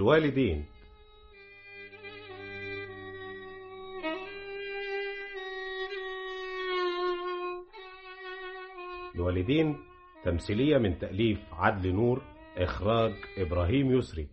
الوالدين الوالدين تمثيلية من تأليف عدل نور إخراج إبراهيم يسري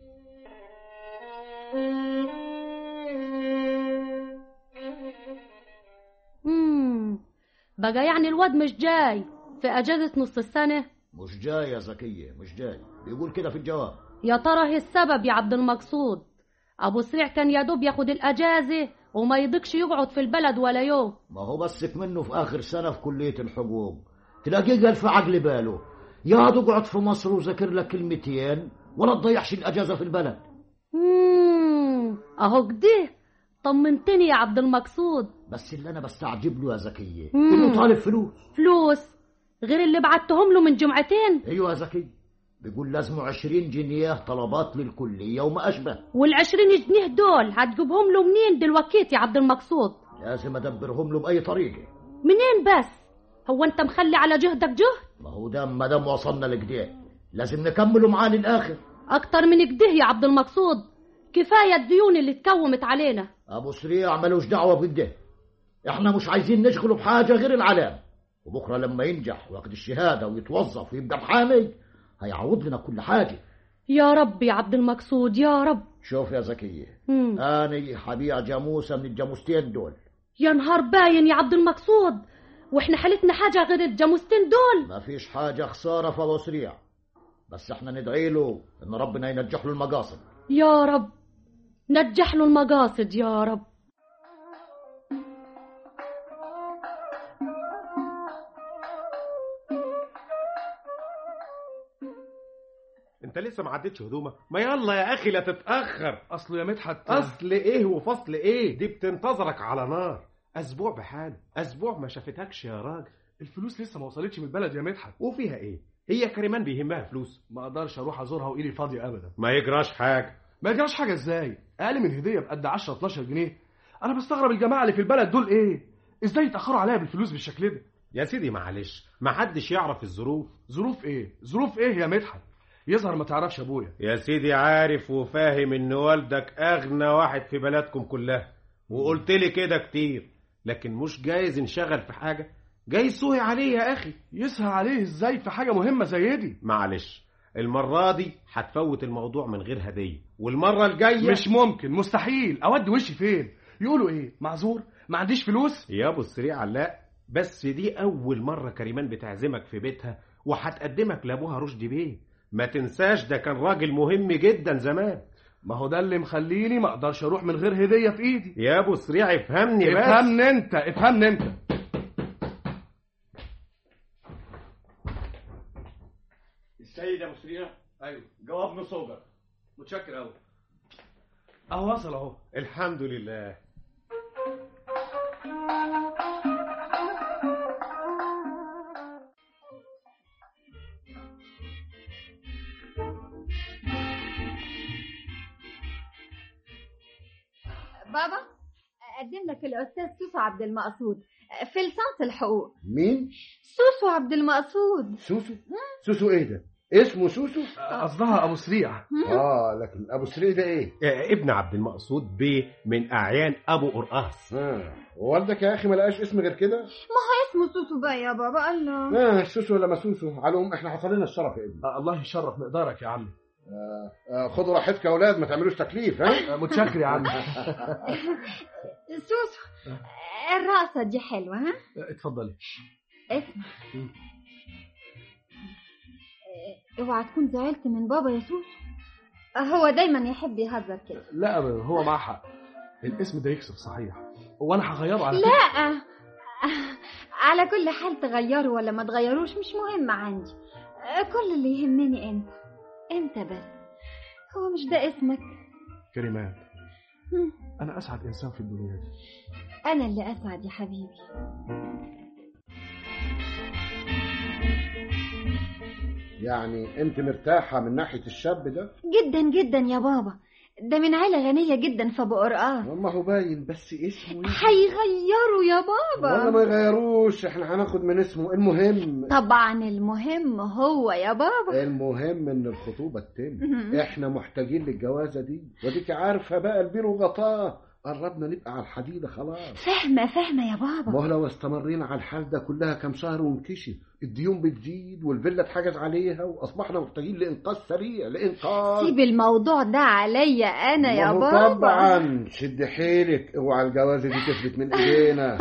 مم. بقى يعني الواد مش جاي في أجازة نص السنة مش جاي يا زكية مش جاي بيقول كده في الجواب يا ترى هي السبب يا عبد المقصود أبو سريع كان يا دوب ياخد الأجازة وما يضيقش يقعد في البلد ولا يوم ما هو بسك منه في آخر سنة في كلية الحقوق تلاقيه قال في عقل باله يا تقعد في مصر وذاكر لك كلمتين ولا تضيعش الأجازة في البلد مم. أهو كده طمنتني يا عبد المقصود بس اللي أنا بستعجب له يا زكية مم. إنه طالب فلوس فلوس غير اللي بعتهم له من جمعتين أيوة يا زكية بيقول لازمه عشرين جنيه طلبات للكلية وما أشبه والعشرين جنيه دول هتجيبهم له منين دلوقتي يا عبد المقصود لازم أدبرهم له بأي طريقة منين بس هو انت مخلي على جهدك جهد ما هو ده ما دام وصلنا لكده لازم نكمله معاه للآخر اكتر من كده يا عبد المقصود كفايه الديون اللي اتكومت علينا أبو سريع ملوش دعوة بده إحنا مش عايزين نشغله بحاجة غير العلام وبكرة لما ينجح وياخد الشهادة ويتوظف ويبقى محامي هيعوض لنا كل حاجة يا رب يا عبد المقصود يا رب شوف يا زكية مم. أنا حبيع جاموسة من الجاموستين دول يا نهار باين يا عبد المقصود واحنا حالتنا حاجه غير الجاموستين دول ما فيش حاجة خسارة في أبو سريع بس إحنا ندعي له إن ربنا ينجح له المقاصد يا رب نجح له المقاصد يا رب انت لسه ما عدتش هدومك ما يلا يا اخي لا تتاخر اصله يا مدحت اصل ايه وفصل ايه دي بتنتظرك على نار اسبوع بحاله اسبوع ما شافتكش يا راجل الفلوس لسه ما وصلتش من البلد يا مدحت وفيها ايه هي كريمان بيهمها فلوس ما اقدرش اروح ازورها وايدي فاضيه ابدا ما يجراش حاجه ما يجراش حاجه ازاي اقل من هديه بقد 10 12 جنيه انا بستغرب الجماعه اللي في البلد دول ايه ازاي يتاخروا عليا بالفلوس بالشكل ده يا سيدي معلش ما حدش يعرف الظروف ظروف ايه ظروف ايه يا مدحت يظهر ما تعرفش ابويا يا سيدي عارف وفاهم ان والدك اغنى واحد في بلدكم كلها وقلت لي كده كتير لكن مش جايز انشغل في حاجه جاي سوهي عليه يا اخي يسهى عليه ازاي في حاجه مهمه زي دي معلش المرة دي هتفوت الموضوع من غير هدية والمرة الجاية مش ممكن مستحيل اودي وشي فين يقولوا ايه معذور ما عنديش فلوس يا ابو السريع لا بس دي اول مرة كريمان بتعزمك في بيتها وهتقدمك لابوها رشدي بيه ما تنساش ده كان راجل مهم جدا زمان ما هو ده اللي مخليني ما اقدرش اروح من غير هديه في ايدي يا ابو السريع افهمني بس افهمني انت افهمني انت السيد يا مسريع ايوه جواب نصوجر متشكر قوي اهو وصل اهو الحمد لله بابا أقدم لك الأستاذ سوسو عبد المقصود في لسانس الحقوق مين؟ سوسو عبد المقصود سوسو؟ سوسو ايه ده؟ اسمه سوسو؟ قصدها ابو سريع اه لكن ابو سريع ده ايه؟ آه، ابن عبد المقصود بيه من اعيان ابو قرقاص اه والدك يا اخي ما لقاش اسم غير كده؟ ما هو اسمه سوسو بقى يا بابا الله اه سوسو ولا ما سوسو على العموم احنا حصل لنا الشرف يا ابني آه، الله يشرف مقدارك يا عم آه آه خدوا راحتكم يا اولاد ما تعملوش تكليف ها؟ آه، متشكر يا عم سوسو الرقصة دي حلوة ها آه، اتفضلي اسمع آه، اوعى تكون زعلت من بابا يا سوسو آه، هو دايما يحب يهزر كده لا أبدا، هو معاه حق الاسم ده يكسب صحيح وانا هغيره على لا آه، على كل حال تغيره ولا ما تغيروش مش مهم عندي آه، كل اللي يهمني انت انت بس هو مش ده اسمك كريمان هم، انا اسعد انسان في الدنيا دي انا اللي اسعد يا حبيبي يعني انت مرتاحه من ناحيه الشاب ده؟ جدا جدا يا بابا ده من عيلة غنية جدا في ابو قرقان ما هو باين بس اسمه ايه هيغيروا يا ولا ما بابا يغيروش احنا هناخد من اسمه المهم طبعا المهم هو يا بابا المهم ان الخطوبة تتم مهم. احنا محتاجين للجوازة دي وديك عارفة بقى البير وغطاه قربنا نبقى على الحديدة خلاص فاهمة فاهمة يا ما بابا هو لو استمرينا على الحال ده كلها كام شهر ونكشف الديون بتزيد والفيلا اتحجز عليها واصبحنا محتاجين لانقاذ سريع لانقاذ سيب الموضوع ده عليا انا يا ما هو بابا طبعا شد حيلك اوعى الجوازة دي تفلت من ايدينا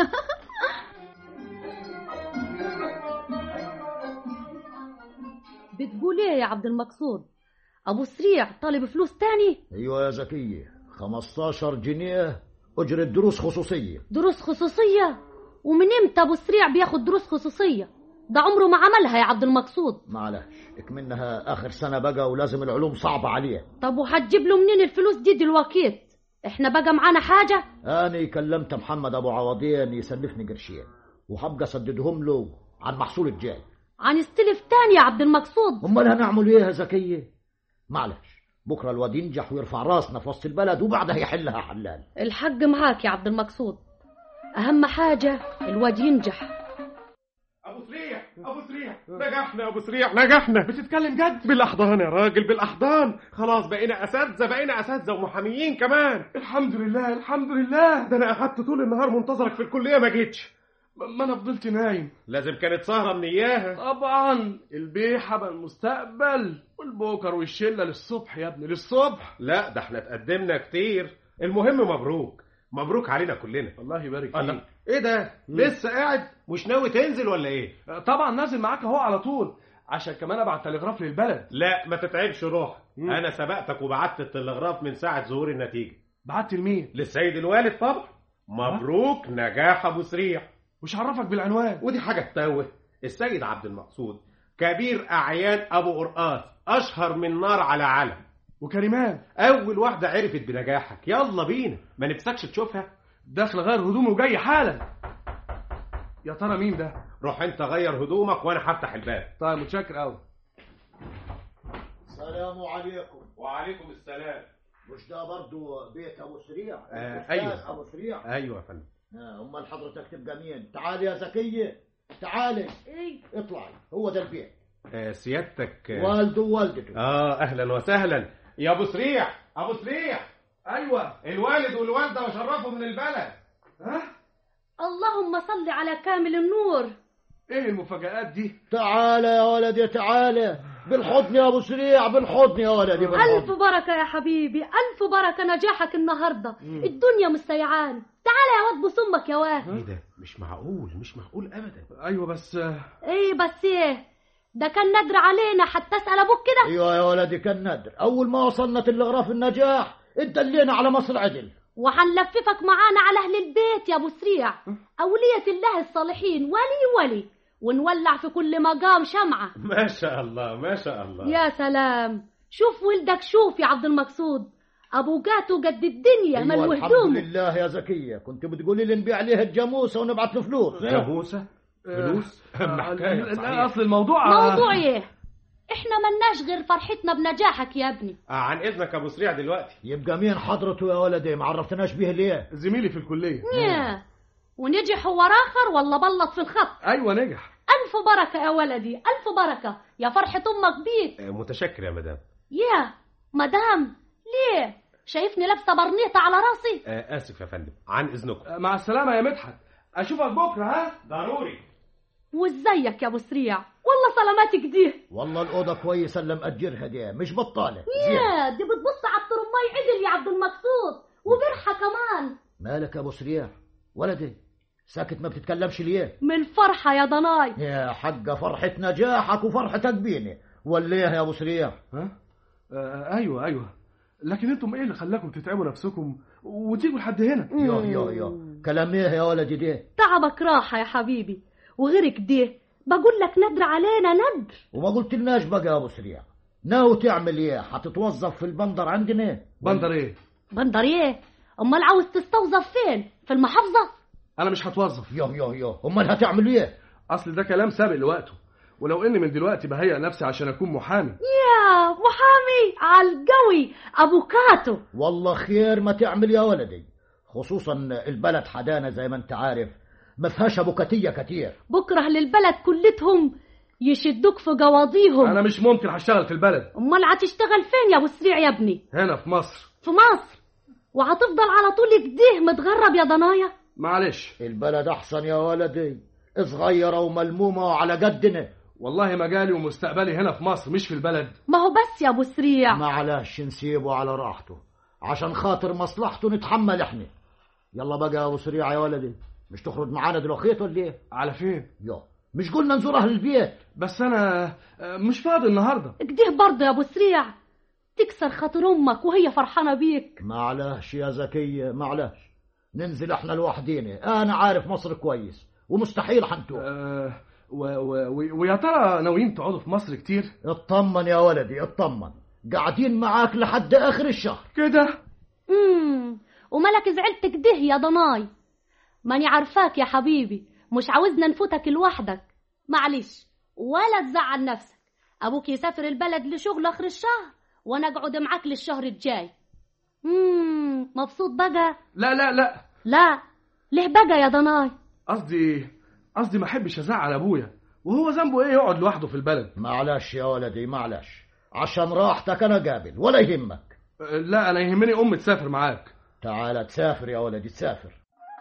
بتقول ايه يا عبد المقصود ابو سريع طالب فلوس تاني ايوه يا زكية 15 جنيه اجرة دروس خصوصية دروس خصوصية ومن امتى ابو سريع بياخد دروس خصوصية ده عمره ما عملها يا عبد المقصود معلش اكمنها اخر سنة بقى ولازم العلوم صعبة عليه طب وهتجيب له منين الفلوس دي دلوقتي احنا بقى معانا حاجة انا كلمت محمد ابو عوضين يسلفني قرشين وهبقى اسددهم له على المحصول الجاي عن استلف تاني يا عبد المقصود امال هنعمل ايه يا زكية معلش بكره الواد ينجح ويرفع راسنا في وسط البلد وبعدها يحلها حلال الحق معاك يا عبد المقصود اهم حاجة الواد ينجح ابو سريع ابو سريع نجحنا يا ابو سريع نجحنا بتتكلم جد بالاحضان يا راجل بالاحضان خلاص بقينا اساتذه بقينا اساتذه ومحاميين كمان الحمد لله الحمد لله ده انا قعدت طول النهار منتظرك في الكليه ما جيتش ما انا فضلت نايم لازم كانت سهره من اياها طبعا البيحة بقى المستقبل والبوكر والشلة للصبح يا ابني للصبح لا ده احنا اتقدمنا كتير المهم مبروك مبروك علينا كلنا الله يبارك الله فيك ايه ده لسه قاعد مش ناوي تنزل ولا ايه طبعا نازل معاك اهو على طول عشان كمان ابعت تلغراف للبلد لا ما تتعبش روح مم. انا سبقتك وبعت التلغراف من ساعه ظهور النتيجه بعت لمين للسيد الوالد طبعا مبروك نجاح ابو سريع وش عرفك بالعنوان ودي حاجه تتوه السيد عبد المقصود كبير اعيان ابو قرقاس اشهر من نار على علم وكريمان اول واحده عرفت بنجاحك يلا بينا ما نفسكش تشوفها داخل غير هدومه وجاي حالا يا ترى مين ده روح انت غير هدومك وانا هفتح الباب طيب متشكر قوي السلام عليكم وعليكم السلام مش ده برضو بيت ابو سريع آه، الأستاذ أيوة. ابو سريع ايوه يا فندم آه، امال حضرتك تبقى مين تعالي يا زكية تعالي ايه اطلعي هو ده البيت آه سيادتك آه, والده ووالدته اه اهلا وسهلا يا ابو سريع ابو سريع ايوه الوالد والوالده وشرفوا من البلد ها اللهم صل على كامل النور ايه المفاجآت دي تعالى يا ولدي تعالى بالحضن يا ابو سريع بالحضن يا ولدي ألف بالحضن بركة يا حبيبي ألف بركة نجاحك النهاردة الدنيا مستيعان تعال يا واد بص أمك يا واد ايه ده مش معقول مش معقول ابدا ايوه بس آه، إيه بس إيه ده كان ندر علينا حتى أسأل أبوك كده ايوه يا ولدي كان نادر اول ما وصلنا تلغراف النجاح اتدلينا على مصر عدل وحنلففك معانا على أهل البيت يا أبو سريع أولية الله الصالحين ولي ولي ونولع في كل مقام شمعة ما شاء الله ما شاء الله يا سلام شوف ولدك شوف يا عبد المقصود أبو جاتو قد الدنيا ايوه ملو الحمد هدومه لله يا زكية كنت بتقولي لي نبيع عليها الجاموسة ونبعت له فلوس جاموسه فلوس آه، أما حكاية لا، صحيح. لا اصل الموضوع آه، موضوع إيه إحنا ملناش غير فرحتنا بنجاحك يا ابني آه عن اذنك يا ابو سريع دلوقتي يبقى مين حضرته يا ولدي ما عرفتناش بيه ليه زميلي في الكليه ياه ونجح هو راخر ولا بلط في الخط ايوه نجح ألف بركة يا ولدي ألف بركة يا فرحة أمك بيك آه متشكر يا مدام يا مدام ليه شايفني لابسة برنيطة على راسي آه اسف يا فندم عن اذنكم آه، مع السلامه يا مدحت اشوفك بكره ها ضروري وازيك يا ابو سريع والله سلاماتك دي والله الأوضة كويسة اللي مأجرها دي مش بطالة زين يا دي بتبص على الترماي عدل يا عبد المقصود وبرحة كمان مالك يا أبو سريع ولدي ساكت ما بتتكلمش ليه من الفرحة يا ضناي يا حق فرحة نجاحك وفرحتك بيني ولا ايه يا أبو سريع ها آه ايوه ايوه لكن انتم ايه اللي خلاكم تتعبوا نفسكم وتيجوا لحد هنا يا يا يا كلام ايه يا ولدي دي تعبك راحة يا حبيبي وغيرك دي بقول لك ندر علينا ندر وما قلت لناش بقى يا أبو سريع ناوي تعمل ايه هتتوظف في البندر عندنا بندر ايه بندر ايه امال عاوز تستوظف فين في المحافظة انا مش هتوظف يا يا يا امال هتعمل ايه اصل ده كلام سابق لوقته ولو اني من دلوقتي بهيئ نفسي عشان اكون محامي يا محامي على القوي افوكاتو والله خير ما تعمل يا ولدي خصوصا البلد حدانا زي ما انت عارف ما فيهاش ابوكاتيه كتير بكره للبلد كلتهم يشدوك في قواضيهم انا مش ممكن هشتغل في البلد امال هتشتغل فين يا ابو سريع يا ابني هنا في مصر في مصر وهتفضل على طول كده متغرب يا ضنايا معلش البلد احسن يا ولدي صغيره وملمومه وعلى قدنا والله مجالي ومستقبلي هنا في مصر مش في البلد ما هو بس يا ابو سريع معلش نسيبه على راحته عشان خاطر مصلحته نتحمل احنا يلا بقى يا ابو سريع يا ولدي مش تخرج معانا دلوقتي ولا ايه على فين يا مش قلنا نزور اهل البيت بس انا آه، مش فاضي النهارده كده برضه يا ابو سريع تكسر خاطر امك وهي فرحانه بيك معلش يا زكية معلش ننزل احنا لوحدينا انا عارف مصر كويس ومستحيل حنتوه آه، و- و- و- ويا ترى ناويين تقعدوا في مصر كتير اطمن يا ولدي اطمن قاعدين معاك لحد اخر الشهر كده امم ومالك زعلت كده يا ضناي ماني عارفاك يا حبيبي مش عاوزنا نفوتك لوحدك معلش ولا تزعل نفسك ابوك يسافر البلد لشغل اخر الشهر وانا اقعد معاك للشهر الجاي امم مبسوط بقى لا لا لا لا ليه بقى يا ضناي قصدي قصدي ما احبش ازعل ابويا وهو ذنبه ايه يقعد لوحده في البلد معلش يا ولدي معلش عشان راحتك انا قابل ولا يهمك آه، لا انا يهمني امي تسافر معاك تعال تسافر يا ولدي تسافر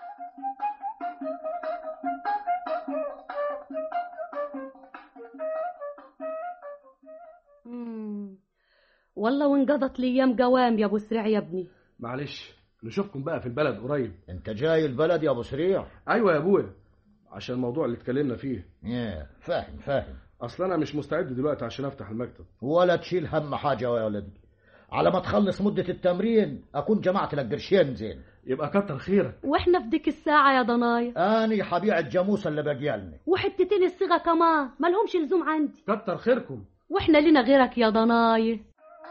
مم. والله وانقضت الايام قوام يا ابو سريع يا ابني معلش نشوفكم بقى في البلد قريب انت جاي البلد يا ابو سريع ايوه يا ابويا عشان الموضوع اللي اتكلمنا فيه يا فاهم فاهم اصل انا مش مستعد دلوقتي عشان افتح المكتب ولا تشيل هم حاجه يا ولدي على ما تخلص مده التمرين اكون جمعت لك قرشين زين يبقى كتر خيرك واحنا في ديك الساعه يا ضناي اني حبيع الجاموسه اللي باقيالنا وحتتين الصيغه كمان مالهمش لزوم عندي كتر خيركم واحنا لنا غيرك يا ضناي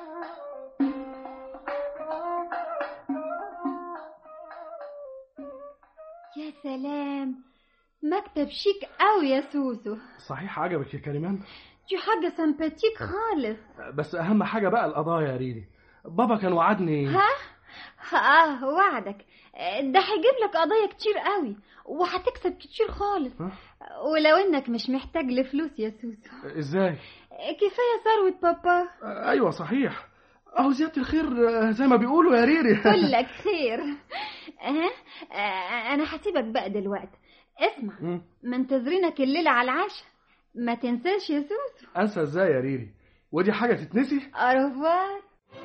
يا سلام مكتب شيك قوي يا سوسو صحيح عجبك يا كريمان دي حاجة سمباتيك خالص بس اهم حاجه بقى القضايا يا ريدي بابا كان وعدني ها؟ اه وعدك ده هيجيب لك قضايا كتير قوي وهتكسب كتير خالص ها؟ ولو انك مش محتاج لفلوس يا سوسو ازاي كفاية ثروة بابا آه، ايوه صحيح اهو زياده الخير آه، زي ما بيقولوا يا ريري كلك خير اه آه، انا هسيبك بقى دلوقتي اسمع مم. منتظرينك الليلة على العشاء ما تنساش يا سوسو انسى ازاي يا ريري ودي حاجه تتنسي أرفار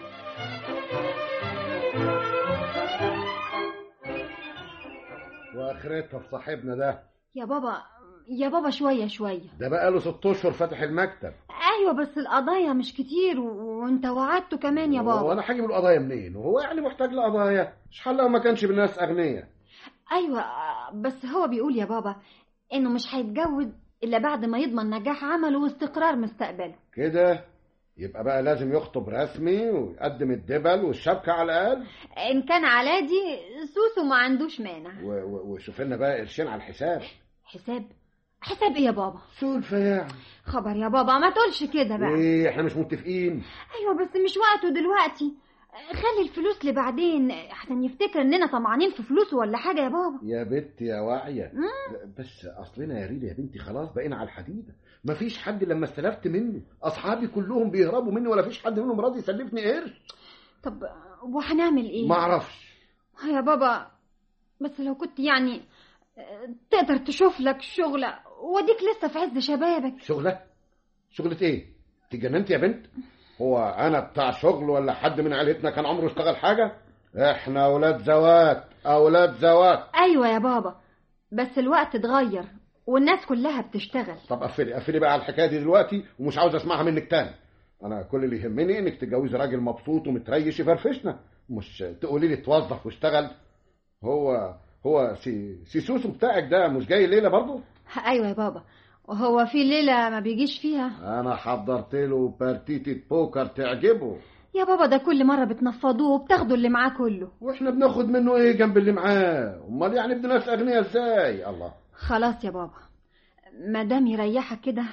واخرتها في صاحبنا ده يا بابا يا بابا شوية شوية ده بقى له ست اشهر فاتح المكتب أيوة بس القضايا مش كتير و... وانت وعدته كمان يا بابا وانا هجيب القضايا منين وهو يعني محتاج لقضايا مش حل لو ما كانش بالناس اغنياء أيوة بس هو بيقول يا بابا إنه مش هيتجوز إلا بعد ما يضمن نجاح عمله واستقرار مستقبله كده يبقى بقى لازم يخطب رسمي ويقدم الدبل والشبكة على الأقل إن كان على دي سوسو ما عندوش مانع و- و- وشوف لنا بقى قرشين على الحساب حساب حساب إيه يا بابا سولفة يعني خبر يا بابا ما تقولش كده بقى ايه احنا مش متفقين أيوة بس مش وقته دلوقتي خلي الفلوس لبعدين أحسن يفتكر إننا طمعانين في فلوسه ولا حاجة يا بابا يا بت يا واعية بس اصلنا يا ريدة يا بنتي خلاص بقينا على الحديدة مفيش حد لما استلفت منه اصحابي كلهم بيهربوا مني ولا فيش حد منهم راضي يسلفني قرش طب وهنعمل إيه؟ ما اعرفش يا بابا بس لو كنت يعني آه، تقدر تشوف لك شغلة وديك لسه في عز شبابك شغلة شغلة ايه تجننت يا بنت هو انا بتاع شغل ولا حد من عيلتنا كان عمره اشتغل حاجة احنا اولاد زوات اولاد زوات أيوة يا بابا بس الوقت اتغير والناس كلها بتشتغل طب قفلي قفلي بقى على الحكايه دي دلوقتي ومش عاوز اسمعها منك تاني انا كل اللي يهمني انك تتجوزي راجل مبسوط ومتريش يفرفشنا مش تقولي لي اتوظف واشتغل هو هو سي سي سوسو بتاعك ده مش جاي الليله برضه أيوة يا بابا وهو في ليلة ما بيجيش فيها انا حضرت له بارتيتي بوكر تعجبه يا بابا ده كل مرة بتنفضوه وبتاخدوا اللي معاه كله واحنا بناخد منه ايه جنب اللي معاه امال يعني ابن ناس اغنياء ازاي الله خلاص يا بابا ما دام يريحك كده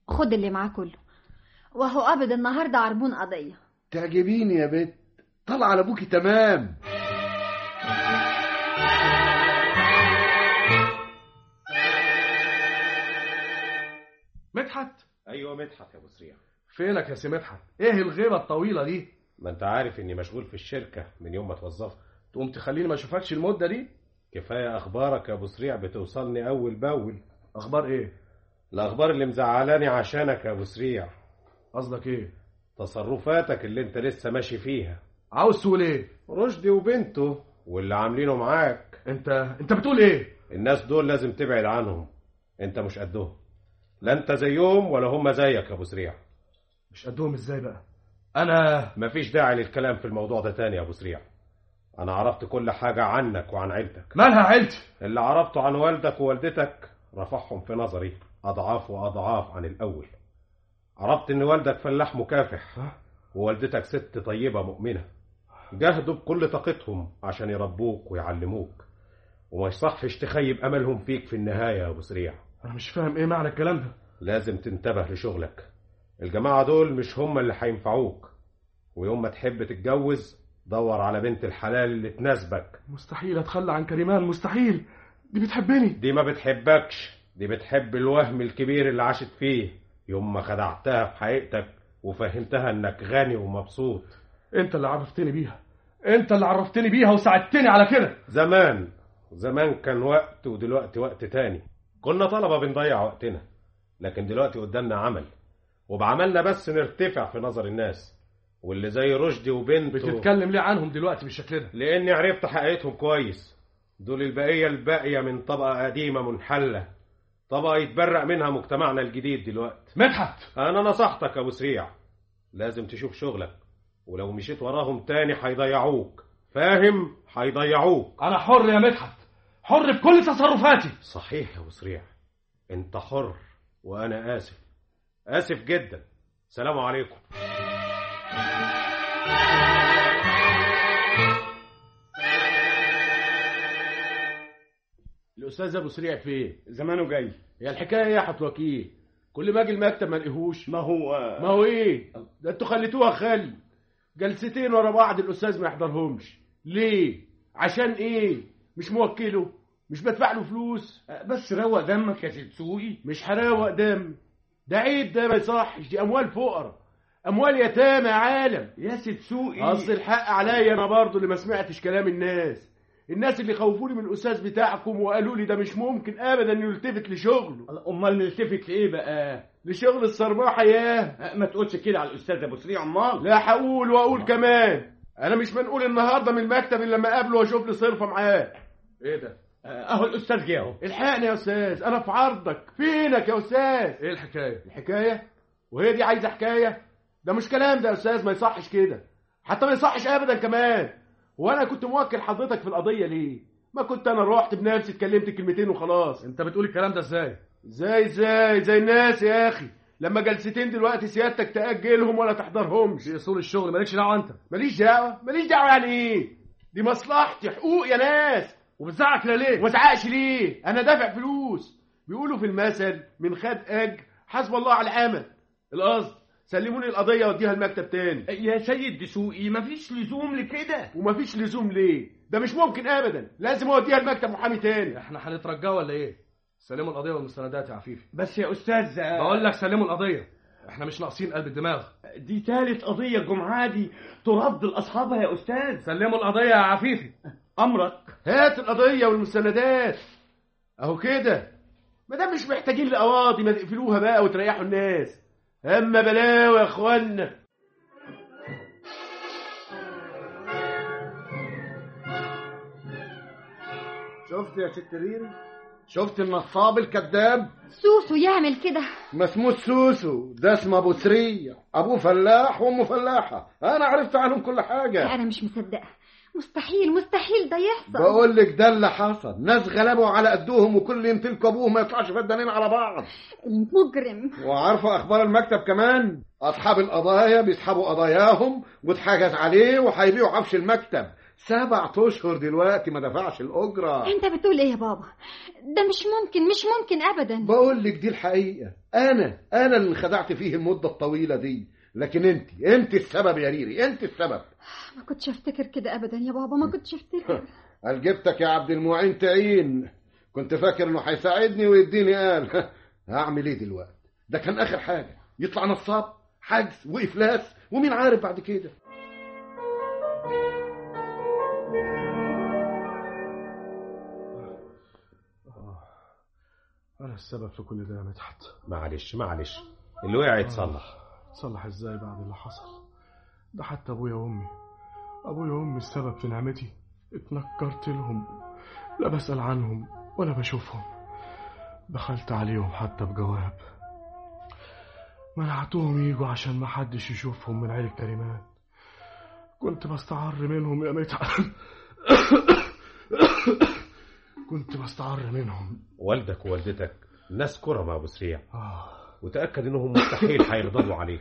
خد اللي معاه كله وهو قابض النهارده عربون قضيه تعجبيني يا بت طلع على ابوكي تمام مدحت ايوه مدحت يا ابو سريع فينك يا سي مدحت ايه الغيبه الطويله دي ما انت عارف اني مشغول في الشركه من يوم ما اتوظفت تقوم تخليني ما اشوفكش المده دي كفايه اخبارك يا ابو سريع بتوصلني اول باول اخبار ايه الاخبار اللي مزعلاني عشانك يا ابو سريع قصدك ايه تصرفاتك اللي انت لسه ماشي فيها عاوز تقول ايه رشدي وبنته واللي عاملينه معاك انت انت بتقول ايه الناس دول لازم تبعد عنهم انت مش قدهم لا انت زيهم ولا هم زيك يا ابو سريع مش قدهم ازاي بقى انا مفيش داعي للكلام في الموضوع ده تاني يا ابو سريع انا عرفت كل حاجة عنك وعن عيلتك مالها عيلتي اللي عرفته عن والدك ووالدتك رفعهم في نظري أضعاف وأضعاف عن الأول عرفت إن والدك فلاح مكافح ووالدتك ست طيبة مؤمنة جاهدوا بكل طاقتهم عشان يربوك ويعلموك وما يصحش تخيب أملهم فيك في النهاية يا أبو سريع انا مش فاهم ايه معنى الكلام ده لازم تنتبه لشغلك الجماعة دول مش هم اللي هينفعوك ويوم ما تحب تتجوز دور على بنت الحلال اللي تناسبك مستحيل اتخلى عن كريمان مستحيل دي بتحبني دي ما بتحبكش دي بتحب الوهم الكبير اللي عاشت فيه يوم ما خدعتها في حقيقتك وفهمتها انك غني ومبسوط انت اللي عرفتني بيها انت اللي عرفتني بيها وساعدتني على كده زمان زمان كان وقت ودلوقتي وقت تاني كنا طلبة بنضيع وقتنا لكن دلوقتي قدامنا عمل وبعملنا بس نرتفع في نظر الناس واللي زي رشدي وبنته بتتكلم ليه عنهم دلوقتي بالشكل ده لاني عرفت حقيقتهم كويس دول البقية الباقية من طبقة قديمة منحلة طبقة يتبرأ منها مجتمعنا الجديد دلوقتي مدحت أنا نصحتك يا أبو سريع لازم تشوف شغلك ولو مشيت وراهم تاني هيضيعوك فاهم هيضيعوك انا حر يا مدحت حر في كل تصرفاتي صحيح يا أبو سريع أنت حر وأنا آسف آسف جدا سلام عليكم الاستاذ ابو سريع فين زمانه جاي هي الحكايه ايه يا حط وكيل كل ما اجي المكتب ما الاقيهوش ما هو ما هو ايه ده انتوا خليتوها خلي جلستين ورا بعض الاستاذ ما يحضرهمش ليه عشان ايه مش موكله مش بدفع له فلوس بس روق دمك يا سيد سوقي مش هراوق دم ده عيب ده ما يصحش دي اموال فقراء اموال يتامى يا عالم يا سيد سوقي اصل الحق عليا انا برضه اللي ما سمعتش كلام الناس الناس اللي خوفوني من الاستاذ بتاعكم وقالوا لي ده مش ممكن ابدا انه يلتفت لشغله امال نلتفت لايه بقى لشغل الصرماحه ياه ما تقولش كده على الاستاذ ابو سريع امال لا هقول واقول كمان انا مش منقول النهارده من المكتب الا لما اقابله واشوف لي صرفه معاه ايه ده اهو الاستاذ جه اهو الحقني يا استاذ انا في عرضك فينك يا استاذ ايه الحكايه الحكايه وهي دي عايزه حكايه ده مش كلام ده يا استاذ ما يصحش كده حتى ما يصحش ابدا كمان وانا كنت موكل حضرتك في القضيه ليه ما كنت انا رحت بنفسي اتكلمت كلمتين وخلاص انت بتقول الكلام ده ازاي ازاي ازاي زي الناس يا اخي لما جلستين دلوقتي سيادتك تاجلهم ولا تحضرهمش دي اصول الشغل مالكش دعوه انت ماليش دعوه ماليش دعوه يعني ايه دي مصلحتي حقوق يا ناس وبتزعق كده ليه وما ازعقش ليه انا دافع فلوس بيقولوا في المثل من خد اجر حسب الله على العمل القصد سلموني القضيه واديها المكتب تاني يا سيد دسوقي مفيش لزوم لكده ومفيش لزوم ليه ده مش ممكن ابدا لازم اوديها المكتب محامي تاني احنا هنترجاه ولا ايه سلموا القضيه والمستندات يا عفيفي بس يا استاذ بقول لك سلموا القضيه احنا مش ناقصين قلب الدماغ دي تالت قضيه الجمعه دي ترد لاصحابها يا استاذ سلموا القضيه يا عفيفي امرك هات القضيه والمستندات اهو كده ما دام مش محتاجين لقواضي ما تقفلوها بقى وتريحوا الناس اما بلاوي يا اخوانا شفت يا ست ريم شفت النصاب الكذاب سوسو يعمل كده ما اسمه سوسو ده اسمه ابو سريع ابوه فلاح وامه فلاحه انا عرفت عنهم كل حاجه انا مش مصدقه مستحيل مستحيل ده يحصل بقول لك ده اللي حصل ناس غلبوا على قدهم وكل يمتلكوا ابوه ما يطلعش فدانين على بعض المجرم وعارفه اخبار المكتب كمان اصحاب القضايا بيسحبوا قضاياهم واتحجز عليه وهيبيعوا عفش المكتب سبع اشهر دلوقتي ما دفعش الاجره انت بتقول ايه يا بابا ده مش ممكن مش ممكن ابدا بقول لك دي الحقيقه انا انا اللي انخدعت فيه المده الطويله دي لكن انت انت السبب يا ريري انت السبب ما كنتش افتكر كده ابدا يا بابا ما كنتش افتكر قال جبتك يا عبد المعين تعين كنت فاكر انه هيساعدني ويديني قال هعمل ايه دلوقتي ده كان اخر حاجه يطلع نصاب حجز وافلاس ومين عارف بعد كده انا السبب في كل ده يا مدحت معلش معلش اللي وقع يتصلح تصلح ازاي بعد اللي حصل ده حتى ابويا وامي ابويا وامي السبب في نعمتي اتنكرت لهم لا بسأل عنهم ولا بشوفهم دخلت عليهم حتى بجواب منعتهم يجوا عشان ما حدش يشوفهم من عيلة كريمان كنت بستعر منهم يا مدحت كنت بستعر منهم والدك ووالدتك ناس كرم يا ابو سريع آه. وتاكد انهم مستحيل هيغضبوا عليك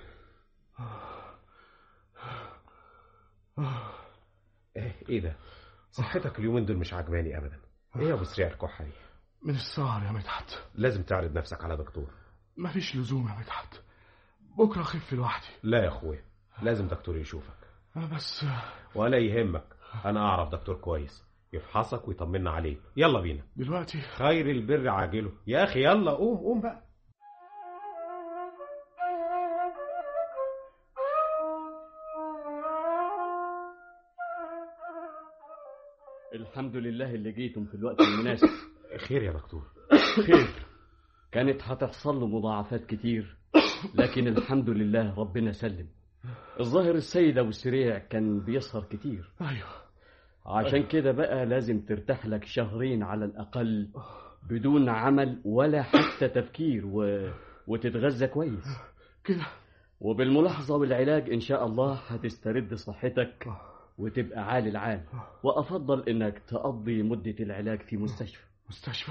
ايه ايه ده صحتك اليومين دول مش عجباني ابدا ايه يا ابو سريع الكحه دي من السهر يا مدحت لازم تعرض نفسك على دكتور مفيش لزوم يا مدحت بكره اخف لوحدي لا يا اخويا لازم دكتور يشوفك أنا بس ولا يهمك انا اعرف دكتور كويس يفحصك ويطمنا عليك يلا بينا دلوقتي خير البر عاجله يا اخي يلا قوم قوم بقى الحمد لله اللي جيتم في الوقت المناسب خير يا دكتور خير كانت هتحصل له مضاعفات كتير لكن الحمد لله ربنا سلم الظاهر السيد ابو السريع كان بيسهر كتير ايوه عشان كده بقى لازم ترتاح لك شهرين على الاقل بدون عمل ولا حتى تفكير و... وتتغذى كويس كده وبالملاحظة والعلاج إن شاء الله هتسترد صحتك وتبقى عالي العال وأفضل إنك تقضي مدة العلاج في مستشفى مستشفى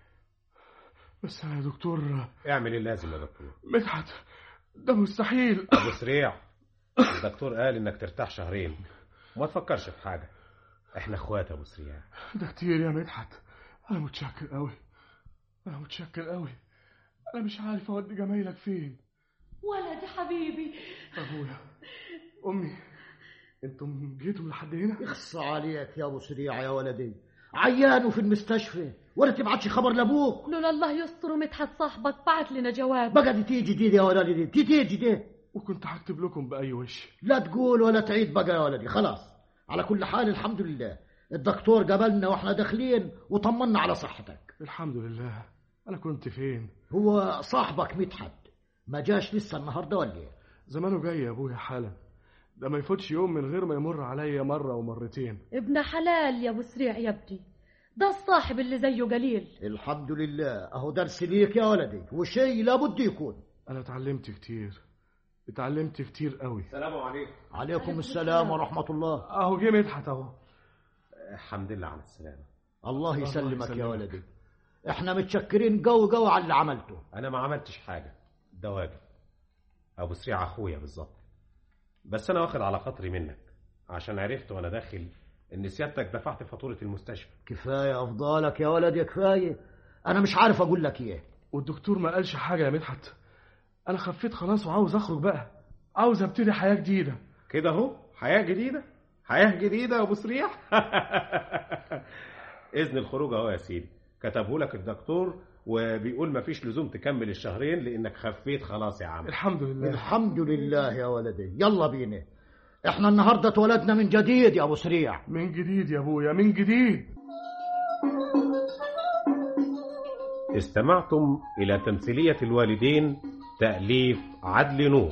بس انا يا دكتور اعمل اللازم يا دكتور مدحت ده مستحيل ابو سريع الدكتور قال انك ترتاح شهرين وما تفكرش في حاجه احنا اخوات يا ابو سريع ده كتير يا مدحت انا متشكر قوي انا متشكر قوي انا مش عارف اودي جمايلك فين ولدي حبيبي ابويا امي انتم جيتوا لحد هنا اخص عليك يا ابو سريع يا ولدي عيان وفي المستشفى ولا تبعتش خبر لابوك لولا الله يستر مدحت صاحبك بعت لنا جواب بقى دي تيجي دي, دي يا ولدي دي دي تيجي دي وكنت هكتب لكم باي وش لا تقول ولا تعيد بقى يا ولدي خلاص على كل حال الحمد لله الدكتور قابلنا واحنا داخلين وطمنا على صحتك الحمد لله انا كنت فين هو صاحبك مدحت ما جاش لسه النهارده ولا ايه زمانه جاي يا ابويا حالا ده ما يفوتش يوم من غير ما يمر عليا مرة ومرتين ابن حلال يا ابو سريع يا ابني ده الصاحب اللي زيه قليل الحمد لله اهو درس ليك يا ولدي وشيء لابد يكون انا اتعلمت كتير اتعلمت كتير قوي السلام عليكم عليكم السلام ورحمة الله اهو جه مدحت اهو الحمد لله على السلامه الله يسلمك يا يسلمك. ولدي احنا متشكرين قوي قوي على اللي عملته انا ما عملتش حاجه ده واجب ابو سريع اخويا بالظبط بس انا واخد على خاطري منك عشان عرفت وانا داخل ان سيادتك دفعت فاتوره المستشفى كفاية افضالك يا ولدي كفاية انا مش عارف اقول لك ايه والدكتور ما قالش حاجة يا مدحت انا خفيت خلاص وعاوز اخرج بقى عاوز ابتدي حياة جديدة كده اهو حياه جديده حياه جديده يا ابو سريع اذن الخروج اهو يا سيدي كتبه لك الدكتور وبيقول مفيش لزوم تكمل الشهرين لانك خفيت خلاص يا عم الحمد لله الحمد لله يا ولدي يلا بينا احنا النهارده اتولدنا من جديد يا ابو سريع من جديد يا ابويا من جديد استمعتم إلى تمثيلية الوالدين تأليف عدل نور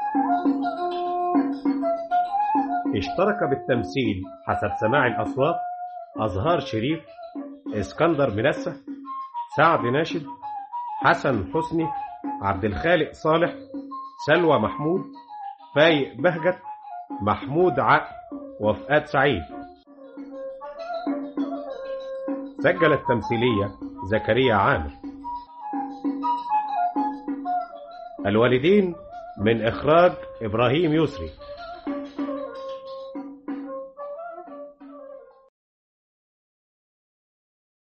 اشترك بالتمثيل حسب سماع الأصوات أزهار شريف اسكندر منسة سعد ناشد حسن حسني عبد الخالق صالح سلوى محمود فايق بهجت محمود عقل وفؤاد سعيد سجل التمثيلية زكريا عامر الوالدين من إخراج إبراهيم يسري